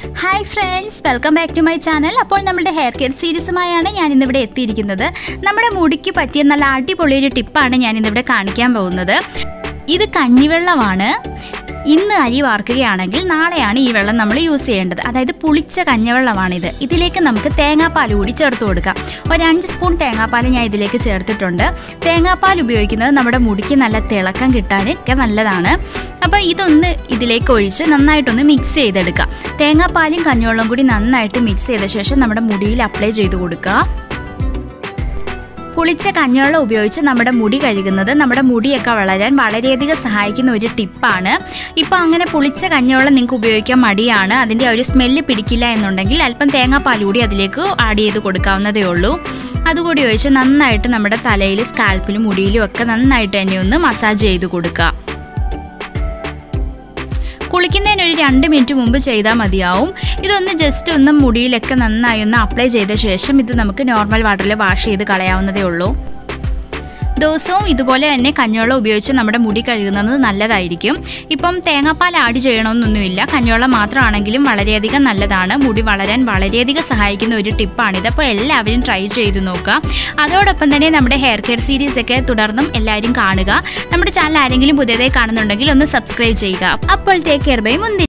hi friends welcome back to my channel അപ്പോൾ നമ്മുടെ hair care സീരീസുമായാണ് ഞാൻ ഇന്നിവിടെ എത്തിയിരിക്കുന്നത് നമ്മുടെ മുടിക്ക് പറ്റിയ നല്ല അടിപൊളി ഒരു ടിപ്പാണ് ഞാൻ ഇന്നിവിടെ കാണിക്കാൻ പോകുന്നത് ഇത് കഞ്ഞിവെള്ളമാണ് ഇന്ന് അരി വാർക്കുകയാണെങ്കിൽ നാളെയാണ് ഈ വെള്ളം നമ്മൾ യൂസ് ചെയ്യേണ്ടത് അതായത് പുളിച്ച കഞ്ഞിവെള്ളമാണിത് ഇതിലേക്ക് നമുക്ക് തേങ്ങാപ്പാൽ കൂടി ചേർത്ത് കൊടുക്കാം ഒരു അഞ്ച് സ്പൂൺ തേങ്ങാപ്പാൽ ഞാൻ ഇതിലേക്ക് ചേർത്തിട്ടുണ്ട് തേങ്ങാപ്പാൽ ഉപയോഗിക്കുന്നത് നമ്മുടെ മുടിക്ക് നല്ല തിളക്കം കിട്ടാനൊക്കെ നല്ലതാണ് അപ്പോൾ ഇതൊന്ന് ഇതിലേക്ക് ഒഴിച്ച് നന്നായിട്ടൊന്ന് മിക്സ് ചെയ്തെടുക്കാം തേങ്ങാപ്പാലും കഞ്ഞിവെള്ളം കൂടി നന്നായിട്ട് മിക്സ് ചെയ്ത ശേഷം നമ്മുടെ മുടിയിൽ അപ്ലൈ ചെയ്ത് കൊടുക്കുക പുളിച്ച കഞ്ഞിവെള്ളം ഉപയോഗിച്ച് നമ്മുടെ മുടി കഴുകുന്നത് നമ്മുടെ മുടിയൊക്കെ വളരാൻ വളരെയധികം സഹായിക്കുന്ന ഒരു ടിപ്പാണ് ഇപ്പോൾ അങ്ങനെ പുളിച്ച കഞ്ഞിവെള്ളം നിങ്ങൾക്ക് ഉപയോഗിക്കാൻ മടിയാണ് അതിൻ്റെ ആ ഒരു സ്മെല്ല് പിടിക്കില്ല എന്നുണ്ടെങ്കിൽ അല്പം തേങ്ങാപ്പാൽ കൂടി അതിലേക്ക് ആഡ് ചെയ്ത് കൊടുക്കാവുന്നതേ ഉള്ളൂ അതുകൂടി ഒഴിച്ച് നന്നായിട്ട് നമ്മുടെ തലയിൽ സ്കാൽപ്പിലും മുടിയിലും ഒക്കെ നന്നായിട്ട് തന്നെ ഒന്ന് മസാജ് ചെയ്ത് കൊടുക്കുക കുളിക്കുന്നതിന് ഒരു രണ്ട് മിനിറ്റ് മുമ്പ് ചെയ്താൽ മതിയാവും ഇതൊന്ന് ജസ്റ്റ് ഒന്ന് മുടിയിലൊക്കെ നന്നായി ഒന്ന് അപ്ലൈ ചെയ്ത ശേഷം ഇത് നമുക്ക് നോർമൽ വാട്ടറിൽ വാഷ് ചെയ്ത് കളയാവുന്നതേ ഉള്ളൂ ദിവസവും ഇതുപോലെ തന്നെ കഞ്ഞിവെള്ളം ഉപയോഗിച്ച് നമ്മുടെ മുടി കഴുകുന്നത് നല്ലതായിരിക്കും ഇപ്പം തേങ്ങാപ്പാൽ ആഡ് ചെയ്യണമെന്നൊന്നുമില്ല കഞ്ഞിവെള്ളം മാത്രമാണെങ്കിലും വളരെയധികം നല്ലതാണ് മുടി വളരാൻ വളരെയധികം സഹായിക്കുന്ന ഒരു ടിപ്പാണിത് അപ്പോൾ എല്ലാവരും ട്രൈ ചെയ്ത് നോക്കുക അതോടൊപ്പം തന്നെ നമ്മുടെ ഹെയർ കെയർ സീരീസ് ഒക്കെ തുടർന്നും എല്ലാവരും കാണുക നമ്മുടെ ചാനൽ ആരെങ്കിലും പുതിയതായി കാണുന്നുണ്ടെങ്കിൽ ഒന്ന് സബ്സ്ക്രൈബ് ചെയ്യുക അപ്പോൾ ടേക്ക് കെയർ ബൈ മുന്തി